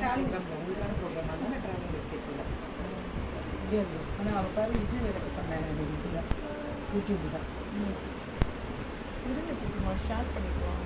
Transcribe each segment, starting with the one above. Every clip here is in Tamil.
உங்களுக்கான ப்ரோக்ராம் அதனால ட்ராவலிங் கேட்கல இப்படியே இருந்தது ஆனால் அவள் பாரு இது எனக்கு சொன்னேன் இதில் யூடியூப் தான் ஷேர் பண்ணிக்கலாம்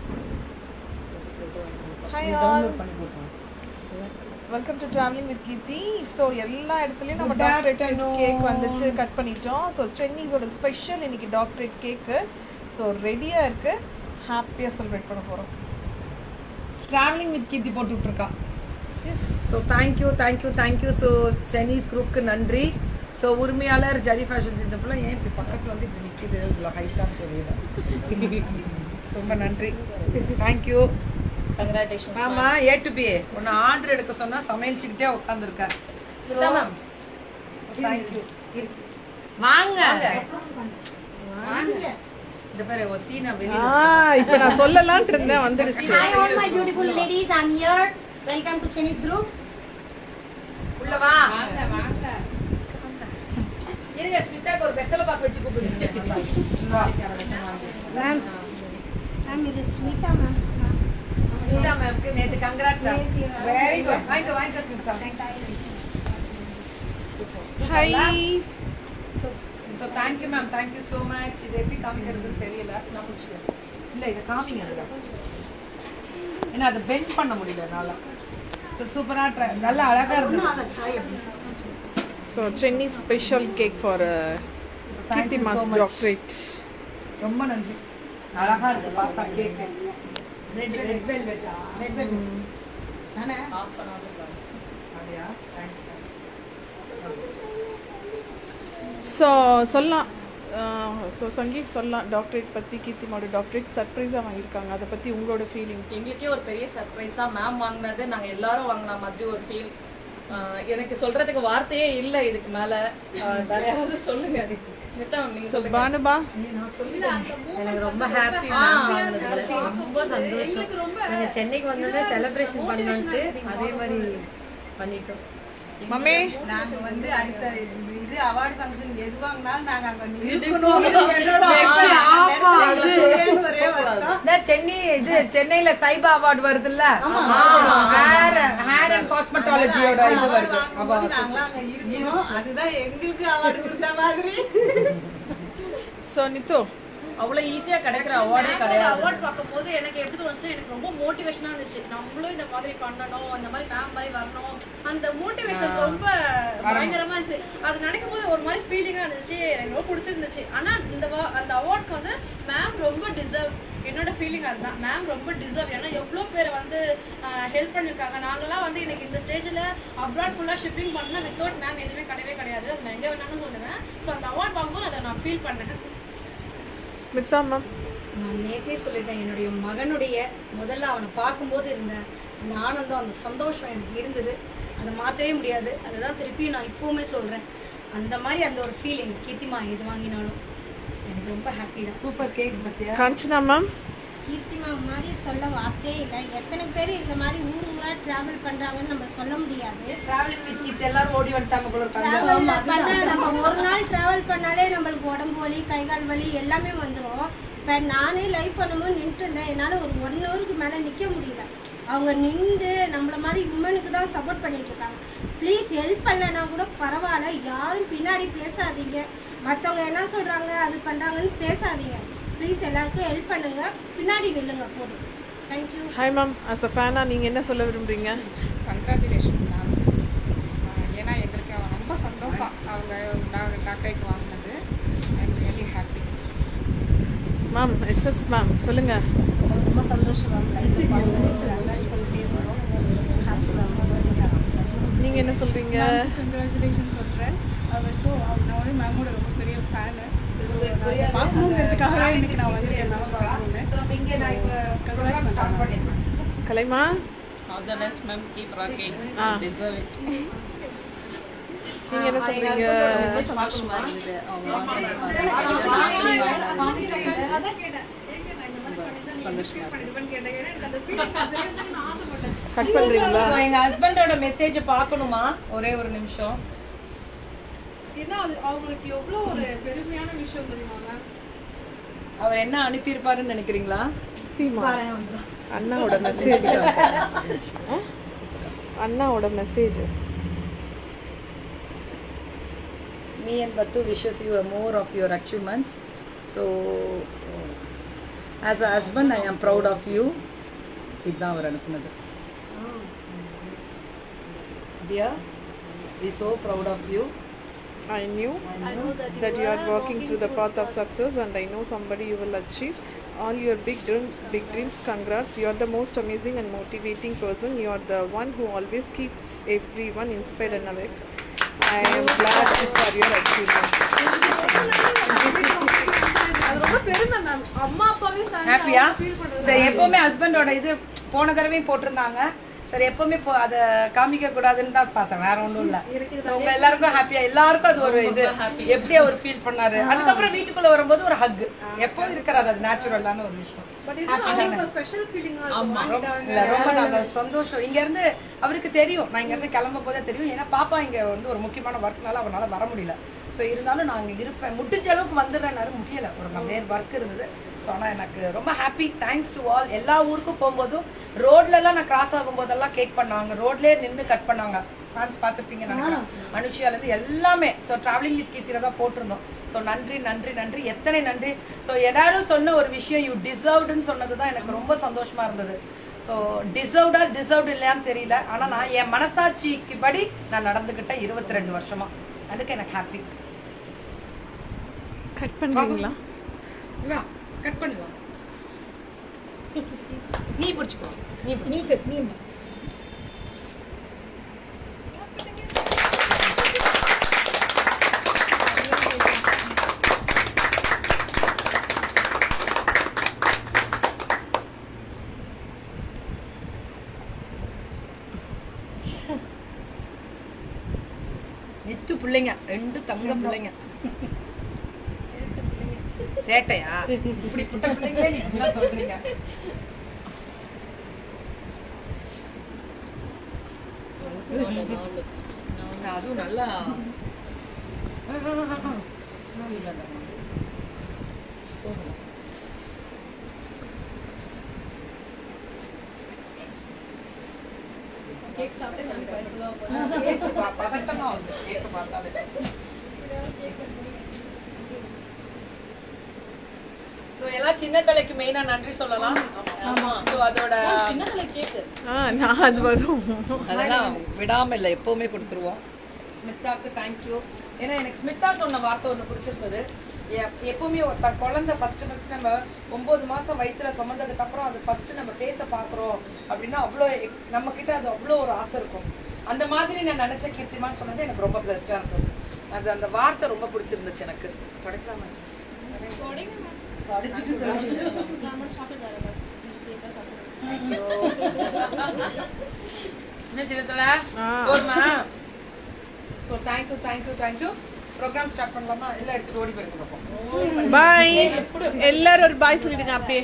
ஹாய் ஆல் டவுன்லோட் பண்ணி போட்டோம் welcome to travelling with Keerthi so எல்லா இடத்துலையும் நம்ம Good டாக்டரேட் afternoon. கேக் வந்துட்டு கட் பண்ணிட்டோம் ஸோ சென்னிஸோட ஸ்பெஷல் இன்னைக்கு டாக்டரேட் கேக்கு ஸோ ரெடியாக இருக்கு ஹாப்பியாக செலிப்ரேட் பண்ண போகிறோம் ட்ராவலிங் வித் கீர்த்தி போட்டு விட்ருக்கா so thank you thank you thank you so Chinese குரூப்க்கு நன்றி ஸோ உரிமையாளர் ஜரி ஃபேஷன்ஸ் இந்த பிள்ளை ஏன் இப்படி பக்கத்தில் வந்து இப்படி நிற்கிது இவ்வளோ ஹைட்டான்னு தெரியல ரொம்ப நன்றி தேங்க்யூ கங்க்ராச்சுலேஷன் ஆமா ஏ டு பி உன்னை ஆர்டர் எடுக்க சொன்னா சமையல்ச்சுக்கிட்டே உட்காந்துருக்கேன் தேங்க்யூ வாங்க இந்த பேரு ஒரு சீனை வெளியே ஆ இப்போ நான் சொல்லலாம்னு இருந்தேன் வந்துடுச்சு Hi all my beautiful ladies, I'm here. Welcome to Chinese group. உள்ள வா இருங்க ஸ்மிதாக்கு ஒரு வெத்தலை பாக்கு வச்சு கூப்பிடுங்க வா. Ma'am, it is Smita, ma'am. Smitha மேம்க்கு நேத்து கங்க்ராட்ஸ் வெரி குட் வாங்கிக்க வாங்கிக்க Smitha hi so thank you ma'am thank you so much இது எப்படி காமிக்கிறதுன்னு தெரியல நான் பிடிச்சிக்கிறேன் இல்லை இதை காமிங்க அதில் ஏன்னா அதை பெண்ட் பண்ண முடியல என்னால் ஸோ சூப்பராக ட்ரை நல்லா அழகாக இருந்தது so Chenni special cake for thank Keerthi you so மாஸ் much. டாக்டரேட் ரொம்ப நன்றி அழகா இருக்கு பார்த்தா cake red red velvet red velvet தானே அப்படியா தேங்க்யூ ஸோ சொல்லலாம் ஸோ சங்கீத் சொல்லலாம் டாக்டரேட் பற்றி கீர்த்திமாவோட டாக்டரேட் சர்ப்ரைஸாக வாங்கியிருக்காங்க அதை பற்றி உங்களோட ஃபீலிங் எங்களுக்கே ஒரு பெரிய சர்ப்ரைஸ் தான் மேம் வாங்கினது நாங்க எல்லாரும் வாங்கின மாதிரி ஒரு ஃபீல் எனக்கு சொல்றதுக்கு வார்த்தையே இல்ல இதுக்கு மேல ஆஹ் வேற யாராவது சொல்லுங்க அதுக்கு ஸ்மிதா, நீங்க ஸோ சொல்லுங்க. பானுபா எனக்கு ரொம்ப ஹாப்பி ரொம்ப சந்தோஷம் நாங்க சென்னைக்கு வந்தோடனே செலிப்ரேஷன் பண்ணோன்ட்டு அதே மாதிரி பண்ணிட்டோம் மம்மே நாங்க வந்து அடுத்த இது- இது அவார்ட் ஃபங்க்ஷன் எது வாங்கினாலும் நாங்க அங்க ஒரே வருத்தம் இந்த சென்னை இது சென்னையில சைபா அவார்டு வருதுல்ல ஹேர் ஹேர் அண்ட் காஸ்மெட்டாலஜியோட இது வருது வாங்கும்போது நாங்களாம் அங்க இருக்கணும் அதுதான் எங்களுக்கு அவார்டு கொடுத்த மாதிரி ஸோ நித்து அவ்வளவு ஈஸியா கிடைக்கிற அவார்டே கிடையாது அவார்ட் பார்க்கும்போது எனக்கு எப்படி தோணுச்சுன்னா எனக்கு ரொம்ப மோட்டிவேஷனா இருந்துச்சு நம்மளும் இந்த மாதிரி பண்ணணும் இந்த மாதிரி மேம் மாதிரி வரணும் அந்த மோட்டிவேஷன் ரொம்ப பயங்கரமா இருந்துச்சு அது நினைக்கும் போது ஒரு மாதிரி ஃபீலிங்கா இருந்துச்சு எனக்கு ரொம்ப பிடிச்சிருந்துச்சு ஆனா இந்த wa- அந்த அவார்ட்க்கு வந்து மேம் ரொம்ப டிசர்வ் என்னோட ஃபீலிங் அதுதான் மேம் ரொம்ப டிசர்வ் ஏன்னா எவ்வளோ பேர் வந்து ஹெல்ப் பண்ணிருக்காங்க நாங்களாம் வந்து எனக்கு இந்த ஸ்டேஜ்ல அப்ராட் ஃபுல்லா ஷிப்பிங் பண்ணா வித்தவுட் மேம் எதுவுமே கிடையவே கிடையாது அது நான் எங்க வேணாலும் சொல்லுவேன் ஸோ அந்த அவார்ட் வாங்கும்போது அதை நான் ஃபீல் பண்ணேன் ஸ்மிதா மேம் நான் நேத்தே சொல்லிட்டேன் என்னுடைய மகனுடைய முதல்ல அவனை பார்க்கும்போது இருந்த அந்த ஆனந்தம் அந்த சந்தோஷம் எனக்கு இருந்தது அதை மாற்றவே முடியாது அதுதான் திருப்பியும் நான் இப்போவுமே சொல்றேன் அந்த மாதிரி அந்த ஒரு ஃபீலிங் கீர்த்திமா எது வாங்கினாலும் எனக்கு ரொம்ப ஹாப்பி தான் சூப்பர் கேக் பத்தியா காஞ்சனா மேம் கீர்த்திமா மாதிரி சொல்ல வார்த்தையே இல்லை எத்தனை பேர் இந்த மாதிரி ஊர் ஊரா டிராவல் பண்றாங்கன்னு நம்ம சொல்ல முடியாது டிராவலிங் வித் கிட் எல்லாரும் ஓடி வந்துட்டாங்க போல இருக்காங்க டிராவல் பண்ணா நம்ம ஒரு நாள் டிராவல் பண்ணாலே நம்மளுக்கு உடம்பு வலி கை கால் வலி எல்லாமே வந்துடும் இப்போ நானே லைவ் பண்ணும்போது நின்றுட்டு இருந்தேன் என்னால் ஒரு ஒன் ஹவருக்கு மேலே நிற்க முடியல அவங்க நின்று நம்மள மாதிரி உமனுக்கு தான் சப்போர்ட் பண்ணிட்டு இருக்காங்க ப்ளீஸ் ஹெல்ப் பண்ணலன்னா கூட பரவாயில்ல யாரும் பின்னாடி பேசாதீங்க மற்றவங்க என்ன சொல்கிறாங்க அது பண்ணுறாங்கன்னு பேசாதீங்க ப்ளீஸ் எல்லாருக்கும் ஹெல்ப் பண்ணுங்க பின்னாடி நில்லுங்க போதும் thank you hi ma'am as a ஃபேனா நீங்கள் என்ன சொல்ல விரும்புறீங்க கங்க்ராச்சுலேஷன் மேம் ஏன்னா எங்களுக்கு அவன் ரொம்ப சந்தோஷம் அவங்க டாக்டரேட் வாங்கினது I'm really happy ma'am yes yes ma'am சொல்லுங்க ரொம்ப சந்தோஷம் மேம் லைஃப் நீங்க என்ன சொல்றீங்க கங்க்ராச்சுலேஷன் சொல்கிறேன் அவன் ஸோ நான் வந்து மேமோட ரொம்ப பெரிய ஃபேனு பார்க்கணுங்கிறதுக்காகவே இன்னைக்கு நான் வந்திருக்கேன் மேம் பார்க்கணுன்னு இங்கே நான் இப்போ ப்ரோக்ராம் ஸ்டார்ட் பண்ணிடுறேன் கலைமா All the best, ma'am. Keep rocking. Ah. Deserve it. நீங்க என்ன சொல்றீங்க சந்தோஷமா இருந்தது. அவங்க வாங்கினது. அதான் கேட்டேன் ஏங்க நான் இந்த மாதிரி பண்ணிருந்தா நீங்க feel பண்ணிருப்பேன்னு கேட்டேன் ஏன்னா எனக்கு அந்த feeling தெரியுதுன்னு நான் ஆசைப்பட்டேன் கட் பண்றீங்களா So, எங்க ஹஸ்பண்டோட மெசேஜ் பார்க்கணுமா ஒரே ஒரு நிமிஷம் ஏன்னா அது அவங்களுக்கு எவ்வளவு ஒரு பெருமையான விஷயம் தெரியுமா மேம் அவர் என்ன அனுப்பியிருப்பாருன்னு நினைக்கிறீங்களா தீமா அண்ணாவோட மெசேஜ் அண்ணாவோட message me and Batu wishes you a more of your achievements. So, as a husband, I am proud of you. இதுதான் அவர் அனுப்புனது dear we so proud of you I knew that you are walking through the path of success, and I know somebody you will achieve all your big dream, big dreams. Congrats! You are the most amazing and motivating person. You are the one who always keeps everyone inspired and awake. I am glad for your achievement. அது ரொம்ப பெருமை மேம் அம்மா அப்பாவையும் தாண்டி ஹாப்பியா அவங்க feel பண்றது சரி எப்பவுமே ஹஸ்பண்டோட இது போன தடவையும் போட்டிருந்தாங்க சரி எப்பவுமே இப்போ அதை காமிக்க கூடாதுன்னு தான் பார்த்தேன் வேற ஒண்ணும் இல்ல So, உங்க எல்லாருக்கும் ஹாப்பியா எல்லாருக்கும் அது ஒரு இது எப்படி அவர் ஃபீல் பண்ணாரு அதுக்கப்புறம் வீட்டுக்குள்ள வரும்போது ஒரு ஹக் எப்பவும் இருக்கிறது அது நேச்சுரலான ஒரு விஷயம் பட் இது அவங்களுக்கு ஒரு ஸ்பெஷல் ஃபீலிங்கா இருக்கும் வாங்கிட்டாங்க இல்ல ரொம்ப நாங்க சந்தோஷம் இங்க இருந்து அவருக்கு தெரியும் நான் இங்க இருந்து கிளம்ப போதே தெரியும் ஏன்னா பாப்பா இங்க வந்து ஒரு முக்கியமான ஒர்க்னால அவனால வர முடியல சோ இருந்தாலும் நான் அங்க இருப்பேன் முடிஞ்ச அளவுக்கு வந்துடுறேன்னாரு முடியல ஒரு வேறு ஒர்க் இருந்தது ஸோ ஆனா எனக்கு ரொம்ப ஹாப்பி தேங்க்ஸ் டு ஆல் எல்லா ஊருக்கும் போகும்போதும் ரோட்ல எல்லாம் நான் கிராஸ் ஆகும் போதெல்லாம் கேக் பண்ணாங்க ரோட்லயே நின்னு கட் பண்ணாங்க ஃபேன்ஸ் பார்த்துருப்பீங்க நினைக்கிறேன் அனுஷியால இருந்து எல்லாமே ஸோ டிராவலிங் வித் கீர்த்தியில தான் போட்டிருந்தோம் ஸோ நன்றி நன்றி நன்றி எத்தனை நன்றி ஸோ எல்லாரும் சொன்ன ஒரு விஷயம் யூ டிசர்வ்டுன்னு சொன்னது தான் எனக்கு ரொம்ப சந்தோஷமா இருந்தது ஸோ டிசர்வ்டா டிசர்வ்டு இல்லையான்னு தெரியல ஆனா நான் என் மனசாட்சிக்கு படி நான் நடந்துக்கிட்டேன் இருபத்தி ரெண்டு வருஷமா அதுக்கு எனக்கு ஹாப்பி கட் பண்ணுறீங்களா வா கட் பண்ணுவா நீ பிடிச்சுக்கோ நீ நீ கட் நீ நித்து பிள்ளைங்க ரெண்டு தங்க பிள்ளைங்க சேட்டையா இப்படி புட்ட பிள்ளைங்களே நீ இப்படிலாம் சொல்றீங்க அதுவும் நல்லா கேக் சாப்பிட்டு மேம் ஃபுல்லாக கேக்கு பா- பதட்டமா வந்து கேக்கு பார்த்தாலே சோ எல்லாம் சின்ன தலைக்கு மெயினா நன்றி சொல்லலாம் சோ அதோட சின்ன பிள்ளை கேக்கு ஆ நான் அது வரும் அதெல்லாம் விடாம இல்ல எப்பவுமே கொடுத்துருவோம் ஸ்மிதாக்கு தேங்க்யூ ஏன்னா எனக்கு ஸ்மிதா சொன்ன வார்த்தை ஒண்ணு பிடிச்சிருந்தது எ- எப்பவுமே ஒரு த- குழந்தை ஃபர்ஸ்ட் ஃபர்ஸ்ட் நம்ம ஒன்பது மாசம் வயித்துல சுமந்ததுக்கு அப்புறம் அது ஃபர்ஸ்ட் நம்ம ஃபேஸ பாக்குறோம் அப்படின்னா அவ்வளோ ex- நம்ம கிட்ட அது அவ்வளோ ஒரு ஆசை இருக்கும் அந்த மாதிரி நான் நினைச்ச கீர்த்திமான்னு சொன்னது எனக்கு ரொம்ப பிளஸ்டா இருந்தது அது அந்த வார்த்தை ரொம்ப பிடிச்சிருந்துச்சு எனக்கு படைக்காம தொடங்க மேம் படிச்சுட்டு தெரிஞ்சு. நான் மட்டும் சாப்பிட்டு வரேன் மேம் கேக்கா சாப்பிட்டு ஐயோ. என்ன சின்னத்துல ஆ. போதுமா so thank you thank you thank you program start பண்ணலாமா எல்லாம் எடுத்துட்டு ஓடி போயிட்டு பார்ப்போம் பாய் எல்லாரும் ஒரு பாய் சொல்லிடுங்க அப்படியே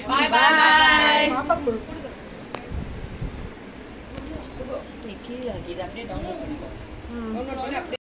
சுகு நீ கீழே இது அப்படியே டவுன்லோட் பண்ணிக்கோ டவுன்லோட் பண்ணி அப்படியே